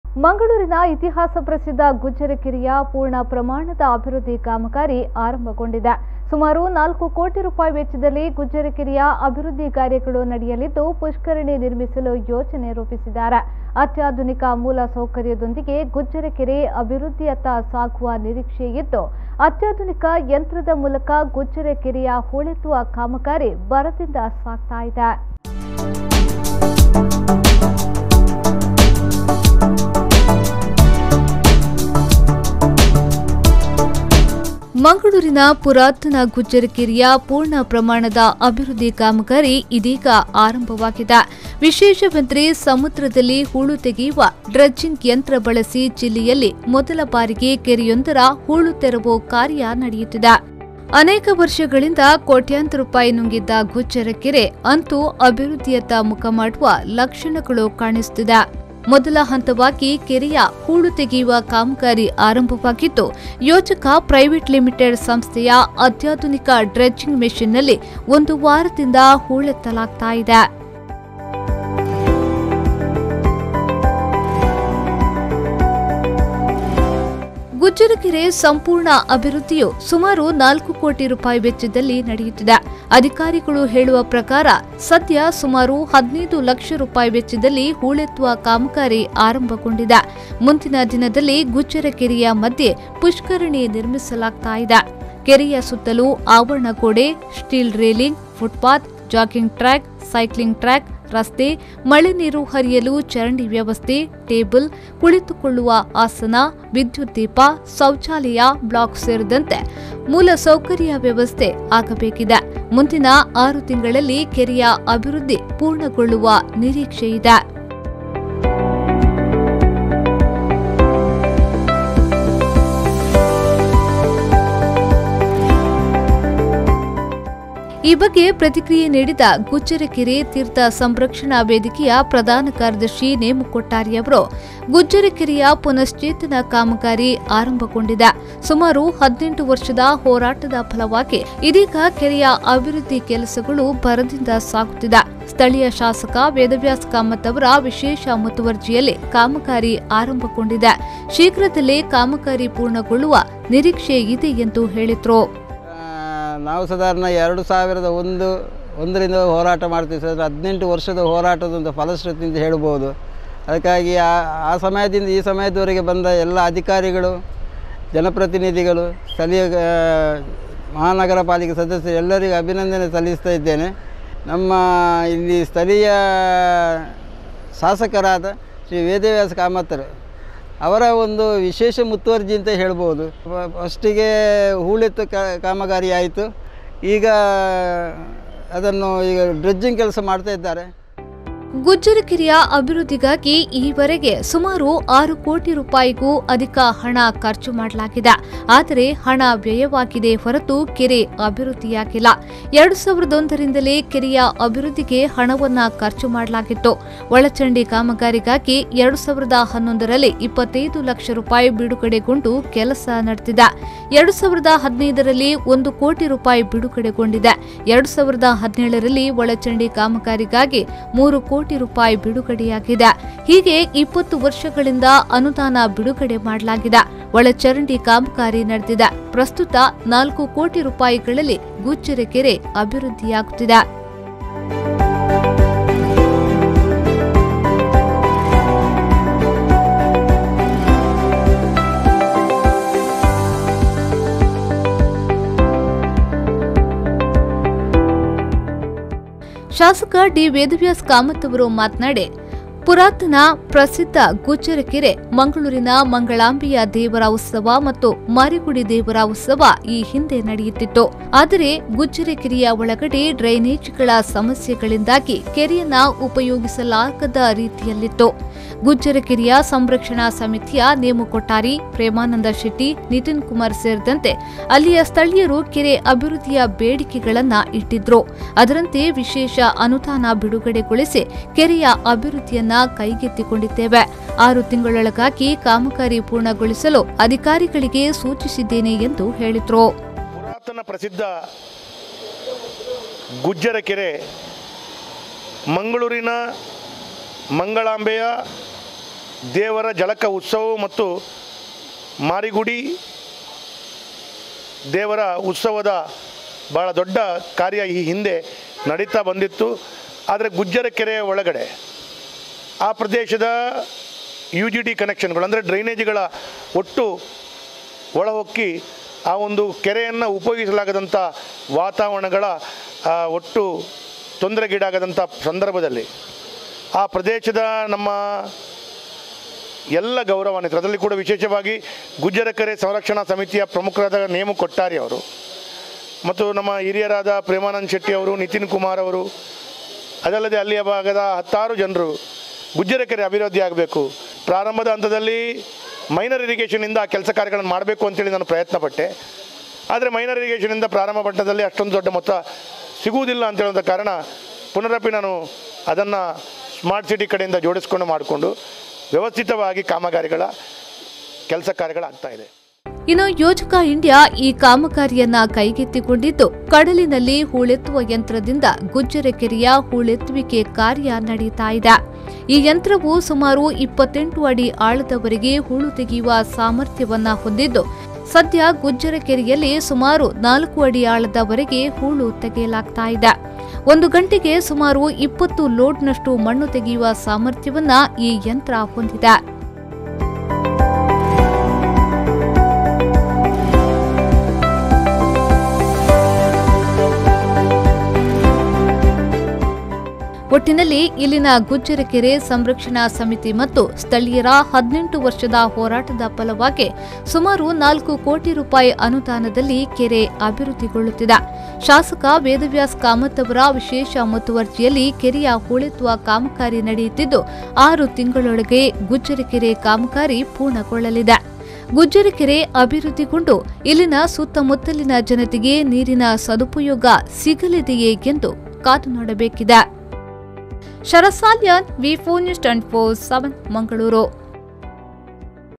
ಮಂಗಳೂರಿನ ಇತಿಹಾಸ ಪ್ರಸಿದ್ಧ ಗುಜ್ಜರಕೆರೆಯ ಪೂರ್ಣ ಪ್ರಮಾಣದ ಅಭಿವೃದ್ಧಿ ಕಾಮಗಾರಿ ಆರಂಭಗೊಂಡಿದೆ ಸುಮಾರು ನಾಲ್ಕು ಕೋಟಿ ರೂಪಾಯಿ ವೆಚ್ಚದಲ್ಲಿ ಗುಜ್ಜರಕೆರೆಯ ಅಭಿವೃದ್ಧಿ ಕಾರ್ಯಗಳು ನಡೆಯಲಿದ್ದು ಪುಷ್ಕರಣಿ ನಿರ್ಮಿಸಲು ಯೋಜನೆ ರೂಪಿಸಿದ್ದಾರೆ ಅತ್ಯಾಧುನಿಕ ಮೂಲ ಸೌಕರ್ಯದೊಂದಿಗೆ ಗುಜ್ಜರಕೆರೆ ಅಭಿವೃದ್ಧಿಯತ್ತ ಸಾಗುವ ನಿರೀಕ್ಷೆ ಇದ್ದು ಅತ್ಯಾಧುನಿಕ ಯಂತ್ರದ ಮೂಲಕ ಗುಜ್ಜರಕೆರೆಯ ಹೂಳೆತ್ತುವ ಕಾಮಗಾರಿ ಭರದಿಂದ ಸಾಗ್ತಾ ಇದೆ ಮಂಗಳೂರಿನ ಪುರಾತನ ಗುಜ್ಜರಕೆರೆಯ ಪೂರ್ಣ ಪ್ರಮಾಣದ ಅಭಿವೃದ್ಧಿ ಕಾಮಗಾರಿ ಇದೀಗ ಆರಂಭವಾಗಿದೆ ವಿಶೇಷವೆಂದರೆ ಸಮುದ್ರದಲ್ಲಿ ಹೂಳು ತೆಗೆಯುವ ಡ್ರಜ್ಜಿಂಗ್ ಯಂತ್ರ ಬಳಸಿ ಜಿಲ್ಲೆಯಲ್ಲಿ ಮೊದಲ ಬಾರಿಗೆ ಕೆರೆಯೊಂದರ ಹೂಳು ತೆರವು ಕಾರ್ಯ ನಡೆಯುತ್ತಿದೆ ಅನೇಕ ವರ್ಷಗಳಿಂದ ಕೋಟ್ಯಾಂತರ ರೂಪಾಯಿ ನುಂಗಿದ್ದ ಗುಜ್ಜರಕೆರೆ ಅಂತೂ ಅಭಿವೃದ್ಧಿಯತ್ತ ಮುಖ ಮಾಡುವ ಲಕ್ಷಣಗಳು ಕಾಣಿಸುತ್ತಿದೆ ಮೊದಲ ಹಂತವಾಗಿ ಕೆರೆಯ ಹೂಳು ತೆಗೆಯುವ ಕಾಮಗಾರಿ ಆರಂಭವಾಗಿದ್ದು ಯೋಜಕ ಪ್ರೈವೇಟ್ ಲಿಮಿಟೆಡ್ ಸಂಸ್ಥೆಯ ಅತ್ಯಾಧುನಿಕ ಡ್ರೆಡ್ಜಿಂಗ್ ಮೆಷಿನ್ನಲ್ಲಿ ಒಂದು ವಾರದಿಂದ ಹೂಳೆತ್ತಲಾಗ್ತಾ ಇದೆ ಗುಜ್ಜರಕೆರೆ ಸಂಪೂರ್ಣ ಅಭಿವೃದ್ಧಿಯು ಸುಮಾರು ನಾಲ್ಕು ಕೋಟಿ ರೂಪಾಯಿ ವೆಚ್ಚದಲ್ಲಿ ನಡೆಯುತ್ತಿದೆ ಅಧಿಕಾರಿಗಳು ಹೇಳುವ ಪ್ರಕಾರ ಸದ್ಯ ಸುಮಾರು ಹದಿನೈದು ಲಕ್ಷ ರೂಪಾಯಿ ವೆಚ್ಚದಲ್ಲಿ ಹೂಳೆತ್ತುವ ಕಾಮಗಾರಿ ಆರಂಭಗೊಂಡಿದೆ ಮುಂದಿನ ದಿನದಲ್ಲಿ ಗುಜ್ಜರಕೆರೆಯ ಮಧ್ಯೆ ಪುಷ್ಕರಣಿ ನಿರ್ಮಿಸಲಾಗ್ತಾ ಇದೆ ಕೆರೆಯ ಸುತ್ತಲೂ ಆವರಣ ಗೋಡೆ steel railing footpath jogging track cycling track ರಸ್ತೆ ಮಳೆ ನೀರು ಹರಿಯಲು ಚರಂಡಿ ವ್ಯವಸ್ಥೆ ಟೇಬಲ್ ಕುಳಿತುಕೊಳ್ಳುವ ಆಸನ ವಿದ್ಯುತ್ ದೀಪ ಶೌಚಾಲಯ ಬ್ಲಾಕ್ ಸೇರಿದಂತೆ ಮೂಲ ಸೌಕರ್ಯ ವ್ಯವಸ್ಥೆ ಆಗಬೇಕಿದೆ ಮುಂದಿನ ಆರು ತಿಂಗಳಲ್ಲಿ ಕೆರೆಯ ಅಭಿವೃದ್ಧಿ ಪೂರ್ಣಗೊಳ್ಳುವ ನಿರೀಕ್ಷೆ ಇದೆ ಈ ಬಗ್ಗೆ ಪ್ರತಿಕ್ರಿಯೆ ನೀಡಿದ ಗುಜ್ಜರಕೆರೆ ತೀರ್ಥ ಸಂರಕ್ಷಣಾ ವೇದಿಕೆಯ ಪ್ರಧಾನ ಕಾರ್ಯದರ್ಶಿ ನೇಮು ಕೊಟ್ಟಾರಿ ಅವರು ಗುಜ್ಜರಕೆರೆಯ ಪುನಶ್ಚೇತನ ಕಾಮಗಾರಿ ಆರಂಭಗೊಂಡಿದೆ ಸುಮಾರು ಹದಿನೆಂಟು ವರ್ಷದ ಹೋರಾಟದ ಫಲವಾಗಿ ಇದೀಗ ಕೆರೆಯ ಅಭಿವೃದ್ಧಿ ಕೆಲಸಗಳು ಭರದಿಂದ ಸಾಗುತ್ತಿದೆ ಸ್ಥಳೀಯ ಶಾಸಕ ವೇದವ್ಯಾಸ್ ಕಾಮತ್ ಅವರ ವಿಶೇಷ ಮುತುವರ್ಜಿಯಲ್ಲಿ ಕಾಮಗಾರಿ ಆರಂಭಗೊಂಡಿದೆ ಶೀಘ್ರದಲ್ಲೇ ಕಾಮಗಾರಿ ಪೂರ್ಣಗೊಳ್ಳುವ ನಿರೀಕ್ಷೆ ಇದೆ ಎಂದು ಹೇಳಿದ್ರು ಆ, ನಾವು ಸಾಧಾರಣ ಎರಡು ಸಾವಿರದ ಒಂದು ಒಂದರಿಂದ ಹೋರಾಟ ಮಾಡ್ತೀವಿ ಸರ್ ಹದಿನೆಂಟು ವರ್ಷದ ಹೋರಾಟದ ಒಂದು ಫಲಶ್ರುತಿ ಅಂತ ಹೇಳ್ಬೋದು ಅದಕ್ಕಾಗಿ ಆ ಆ ಸಮಯದಿಂದ ಈ ಸಮಯದವರೆಗೆ ಬಂದ ಎಲ್ಲ ಅಧಿಕಾರಿಗಳು ಜನಪ್ರತಿನಿಧಿಗಳು ಸ್ಥಳೀಯ ಆ, ಮಹಾನಗರ ಪಾಲಿಕೆ ಸದಸ್ಯರು ಎಲ್ಲರಿಗೂ ಅಭಿನಂದನೆ ಸಲ್ಲಿಸ್ತಾ ಇದ್ದೇನೆ ನಮ್ಮ ಇಲ್ಲಿ ಸ್ಥಳೀಯ ಶಾಸಕರಾದ ಶ್ರೀ ವೇದವ್ಯಾಸ ಕಾಮತ್ತರು ಅವರ ಒಂದು ವಿಶೇಷ ಮುತುವರ್ಜಿ ಅಂತ ಹೇಳ್ಬೋದು ಫಸ್ಟಿಗೆ ಹೂಳೆತ್ತು ಕ- ಕಾಮಗಾರಿ ಆಯಿತು ಈಗ ಅದನ್ನು ಈಗ ಡ್ರೆಡ್ಜಿಂಗ್ ಕೆಲಸ ಮಾಡ್ತಾ ಇದ್ದಾರೆ ಗುಜ್ಜರಕೆರೆಯ ಅಭಿವೃದ್ಧಿಗಾಗಿ ಈವರೆಗೆ ಸುಮಾರು ಆರು ಕೋಟಿ ರೂಪಾಯಿಗೂ ಅಧಿಕ ಹಣ ಖರ್ಚು ಮಾಡಲಾಗಿದೆ ಆದರೆ ಹಣ ವ್ಯಯವಾಗಿದೆ ಹೊರತು ಕೆರೆ ಅಭಿವೃದ್ಧಿಯಾಗಿಲ್ಲ ಎರಡು ಸಾವಿರದ ಒಂದರಿಂದಲೇ ಕೆರೆಯ ಅಭಿವೃದ್ಧಿಗೆ ಹಣವನ್ನ ಖರ್ಚು ಮಾಡಲಾಗಿತ್ತು ಒಳಚಂಡಿ ಕಾಮಗಾರಿಗಾಗಿ ಎರಡು ಸಾವಿರದ ಹನ್ನೊಂದರಲ್ಲಿ ಇಪ್ಪತ್ತೈದು ಲಕ್ಷ ರೂಪಾಯಿ ಬಿಡುಗಡೆಗೊಂಡು ಕೆಲಸ ನಡೆದಿದೆ ಎರಡು ಸಾವಿರದ ಹದಿನೈದರಲ್ಲಿ ಒಂದು ಕೋಟಿ ರೂಪಾಯಿ ಬಿಡುಗಡೆಗೊಂಡಿದೆ ಎರಡು ಸಾವಿರದ ಹದಿನೇಳರಲ್ಲಿ ಒಳಚಂಡಿ ಕಾಮಗಾರಿಗಾಗಿ ಮೂರು ಕೋಟಿ ರೂಪಾಯಿ ಬಿಡುಗಡೆಯಾಗಿದೆ ಹೀಗೆ ಇಪ್ಪತ್ತು ವರ್ಷಗಳಿಂದ ಅನುದಾನ ಬಿಡುಗಡೆ ಮಾಡಲಾಗಿದೆ ಒಳಚರಂಡಿ ಕಾಮಗಾರಿ ನಡೆದಿದೆ ಪ್ರಸ್ತುತ ನಾಲ್ಕು ಕೋಟಿ ರೂಪಾಯಿಗಳಲ್ಲಿ ಗುಜ್ಜರಕೆರೆ ಅಭಿವೃದ್ಧಿಯಾಗುತ್ತಿದೆ ಶಾಸಕ ಡಿ ವೇದವ್ಯಾಸ್ ಕಾಮತ್ ಅವರು ಮಾತನಾಡಿ ಪುರಾತನ ಪ್ರಸಿದ್ಧ ಗುಜ್ಜರಕೆರೆ ಮಂಗಳೂರಿನ ಮಂಗಳಾಂಬೆಯ ದೇವರ ಉತ್ಸವ ಮತ್ತು ಮಾರಿಗುಡಿ ದೇವರ ಉತ್ಸವ ಈ ಹಿಂದೆ ನಡೆಯುತ್ತಿತ್ತು ಆದರೆ ಗುಜ್ಜರಕೆರೆಯ ಒಳಗಡೆ ಡ್ರೈನೇಜ್ಗಳ ಸಮಸ್ಯೆಗಳಿಂದಾಗಿ ಕೆರೆಯನ್ನ ಉಪಯೋಗಿಸಲಾಗದ ರೀತಿಯಲ್ಲಿತ್ತು ಗುಜ್ಜರಕೆರೆಯ ಸಂರಕ್ಷಣಾ ಸಮಿತಿಯ ನೇಮು ಕೊಟ್ಟಾರಿ ಪ್ರೇಮಾನಂದ ಶೆಟ್ಟಿ ನಿತಿನ್ ಕುಮಾರ್ ಸೇರಿದಂತೆ ಅಲ್ಲಿಯ ಸ್ಥಳೀಯರು ಕೆರೆ ಅಭಿವೃದ್ಧಿಯ ಬೇಡಿಕೆಗಳನ್ನ ಇಟ್ಟಿದ್ರು ಅದರಂತೆ ವಿಶೇಷ ಅನುದಾನ ಬಿಡುಗಡೆಗೊಳಿಸಿ ಕೆರೆಯ ಅಭಿವೃದ್ಧಿಯನ್ನ ಕೈಗೆತ್ತಿಕೊಂಡಿದ್ದೇವೆ ಆರು ತಿಂಗಳೊಳಗಾಗಿ ಕಾಮಗಾರಿ ಪೂರ್ಣಗೊಳಿಸಲು ಅಧಿಕಾರಿಗಳಿಗೆ ಸೂಚಿಸಿದ್ದೇನೆ ಎಂದು ಹೇಳಿದ್ರು ಪುರಾತನ ಪ್ರಸಿದ್ಧ ಗುಜ್ಜರ ಕೆರೆ ಮಂಗಳೂರಿನ ಮಂಗಳಾಂಬೆಯ ದೇವರ ಜಳಕ ಉತ್ಸವ ಮತ್ತು ಮಾರಿಗುಡಿ ದೇವರ ಉತ್ಸವದ ಭಾಳ ದೊಡ್ಡ ಕಾರ್ಯ ಈ ಹಿಂದೆ ನಡೀತಾ ಬಂದಿತ್ತು ಆದರೆ ಗುಜ್ಜರ ಕೆರೆಯ ಒಳಗಡೆ ಆ ಪ್ರದೇಶದ ಯು ಜಿ ಡಿ ಕನೆಕ್ಷನ್ಗಳು ಅಂದರೆ ಡ್ರೈನೇಜ್ಗಳ ಒಟ್ಟು ಒಳಹೊಕ್ಕಿ ಆ ಒಂದು ಕೆರೆಯನ್ನು ಉಪಯೋಗಿಸಲಾಗದಂಥ ವಾತಾವರಣಗಳ ಆ, ಒಟ್ಟು ತೊಂದರೆಗೀಡಾಗದಂಥ ಸಂದರ್ಭದಲ್ಲಿ ಆ ಪ್ರದೇಶದ ನಮ್ಮ ಎಲ್ಲ ಗೌರವಾನ್ವಿತರು ಅದರಲ್ಲಿ ಕೂಡ ವಿಶೇಷವಾಗಿ ಗುಜ್ಜರ ಕೆರೆ ಸಂರಕ್ಷಣಾ ಸಮಿತಿಯ ಪ್ರಮುಖರಾದ ನೇಮ ಕೊಟ್ಟಾರಿ ಅವರು ಮತ್ತು ನಮ್ಮ ಹಿರಿಯರಾದ ಪ್ರೇಮಾನಂದ್ ಶೆಟ್ಟಿ ಅವರು ನಿತಿನ್ ಕುಮಾರ್ ಅವರು ಅದಲ್ಲದೆ ಅಲ್ಲಿಯ ಭಾಗದ ಹತ್ತಾರು ಜನರು ಗುಜ್ಜರ ಕೆರೆ ಅಭಿವೃದ್ಧಿ ಆಗಬೇಕು ಪ್ರಾರಂಭದ ಹಂತದಲ್ಲಿ ಮೈನರ್ ಇರಿಗೇಷನಿಂದ ಆ ಕೆಲಸ ಕಾರ್ಯಗಳನ್ನು ಮಾಡಬೇಕು ಅಂತೇಳಿ ನಾನು ಪ್ರಯತ್ನ ಪಟ್ಟೆ ಆದರೆ ಮೈನರ್ ಇರಿಗೇಷನಿಂದ ಪ್ರಾರಂಭ ಮಟ್ಟದಲ್ಲಿ ಅಷ್ಟೊಂದು ದೊಡ್ಡ ಮೊತ್ತ ಸಿಗುವುದಿಲ್ಲ ಅಂತ ಹೇಳುವಂಥ ಕಾರಣ ಪುನರಪಿ ನಾನು ಅದನ್ನು ಸ್ಮಾರ್ಟ್ ಸಿಟಿ ಕಡೆಯಿಂದ ಜೋಡಿಸ್ಕೊಂಡು ಮಾಡಿಕೊಂಡು ವ್ಯವಸ್ಥಿತವಾಗಿ ಕಾಮಗಾರಿಗಳ ಕೆಲಸ ಕಾರ್ಯಗಳಾಗ್ತಾ ಇದೆ ಇನ್ನು ಯೋಜಕ ಇಂಡಿಯಾ ಈ ಕಾಮಗಾರಿಯನ್ನ ಕೈಗೆತ್ತಿಕೊಂಡಿದ್ದು ಕಡಲಿನಲ್ಲಿ ಹೂಳೆತ್ತುವ ಯಂತ್ರದಿಂದ ಗುಜ್ಜರಕೆರೆಯ ಹೂಳೆತ್ತುವಿಕೆ ಕಾರ್ಯ ನಡೀತಾ ಇದೆ ಈ ಯಂತ್ರವು ಸುಮಾರು ಇಪ್ಪತ್ತೆಂಟು ಅಡಿ ಆಳದವರೆಗೆ ಹೂಳು ತೆಗೆಯುವ ಸಾಮರ್ಥ್ಯವನ್ನ ಹೊಂದಿದ್ದು ಸದ್ಯ ಗುಜ್ಜರಕೆರೆಯಲ್ಲಿ ಸುಮಾರು ನಾಲ್ಕು ಅಡಿ ಆಳದವರೆಗೆ ಹೂಳು ತೆಗೆಯಲಾಗ್ತಾ ಇದೆ ಒಂದು ಗಂಟೆಗೆ ಸುಮಾರು ಇಪ್ಪತ್ತು ಲೋಡ್ನಷ್ಟು ಮಣ್ಣು ತೆಗೆಯುವ ಸಾಮರ್ಥ್ಯವನ್ನ ಈ ಯಂತ್ರ ಹೊಂದಿದೆ ಒಟ್ಟಿನಲ್ಲಿ ಇಲ್ಲಿನ ಗುಜ್ಜರಕೆರೆ ಸಂರಕ್ಷಣಾ ಸಮಿತಿ ಮತ್ತು ಸ್ಥಳೀಯರ ಹದಿನೆಂಟು ವರ್ಷದ ಹೋರಾಟದ ಫಲವಾಗಿ ಸುಮಾರು ನಾಲ್ಕು ಕೋಟಿ ರೂಪಾಯಿ ಅನುದಾನದಲ್ಲಿ ಕೆರೆ ಅಭಿವೃದ್ಧಿಗೊಳ್ಳುತ್ತಿದೆ ಶಾಸಕ ವೇದವ್ಯಾಸ್ ಕಾಮತ್ ಅವರ ವಿಶೇಷ ಮುತುವರ್ಜಿಯಲ್ಲಿ ಕೆರೆಯ ಹೂಳೆತ್ತುವ ಕಾಮಗಾರಿ ನಡೆಯುತ್ತಿದ್ದು ಆರು ತಿಂಗಳೊಳಗೆ ಗುಜ್ಜರಕೆರೆ ಕಾಮಗಾರಿ ಪೂರ್ಣಗೊಳ್ಳಲಿದೆ ಗುಜ್ಜರಕೆರೆ ಅಭಿವೃದ್ಧಿಗೊಂಡು ಇಲ್ಲಿನ ಸುತ್ತಮುತ್ತಲಿನ ಜನತೆಗೆ ನೀರಿನ ಸದುಪಯೋಗ ಸಿಗಲಿದೆಯೇ ಎಂದು ಕಾದು ನೋಡಬೇಕಿದೆ Sharasalyan V four News twenty four seven Mangaluru